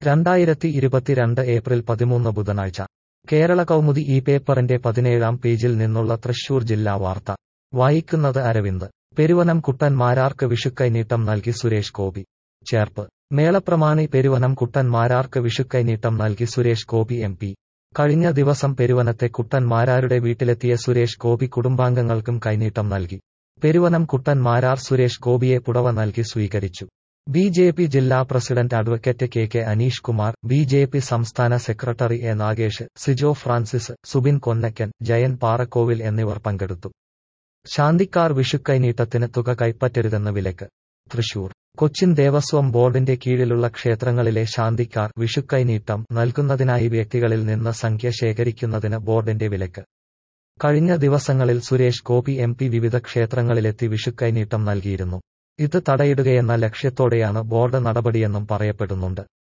രണ്ടായിരത്തി ഇരുപത്തിരണ്ട് ഏപ്രിൽ പതിമൂന്ന് ബുധനാഴ്ച കേരള കൗമുദി ഈ പേപ്പറിന്റെ പതിനേഴാം പേജിൽ നിന്നുള്ള തൃശൂർ ജില്ലാ വാർത്ത വായിക്കുന്നത് അരവിന്ദ് പെരുവനം കുട്ടൻ മാരാർക്ക് വിഷുക്കൈനീട്ടം നൽകി സുരേഷ് ഗോപി ചേർപ്പ് മേളപ്രമാണി പെരുവനം കുട്ടൻ മാരാർക്ക് വിഷുക്കൈനീട്ടം നൽകി സുരേഷ് ഗോപി എം പി കഴിഞ്ഞ ദിവസം പെരുവനത്തെ കുട്ടൻ മാരാരുടെ വീട്ടിലെത്തിയ സുരേഷ് ഗോപി കുടുംബാംഗങ്ങൾക്കും കൈനീട്ടം നൽകി പെരുവനം കുട്ടൻ മാരാർ സുരേഷ് ഗോപിയെ പുടവ നൽകി സ്വീകരിച്ചു ബി ജെ പി ജില്ലാ president advocate K K Aneesh Kumar B J P സംസ്ഥാന സെക്രട്ടറി എ നാഗേഷ് സിജോ ഫ്രാൻസിസ് സുബിൻ കൊന്നക്കൻ ജയൻ പാറക്കോവിൽ എന്നിവർ പങ്കെടുത്തു ശാന്തിക്കാർ വിഷുക്കൈനീട്ടത്തിന് തുക കൈപ്പറ്റരുതെന്ന് വിലക്ക് തൃശൂർ കൊച്ചിൻ ദേവസ്വം ബോർഡിന്റെ കീഴിലുള്ള ക്ഷേത്രങ്ങളിലെ ശാന്തിക്കാർ വിഷുക്കൈനീട്ടം നൽകുന്നതിനായി വ്യക്തികളിൽ നിന്ന് സംഖ്യ ശേഖരിക്കുന്നതിന് ബോർഡിന്റെ വിലക്ക് കഴിഞ്ഞ ദിവസങ്ങളിൽ സുരേഷ് ഗോപി എം പി വിവിധ ക്ഷേത്രങ്ങളിലെത്തി വിഷുക്കൈനീട്ടം നൽകിയിരുന്നു ഇത് തടയിടുകയെന്ന ലക്ഷ്യത്തോടെയാണ് ബോർഡ് നടപടിയെന്നും പറയപ്പെടുന്നുണ്ട്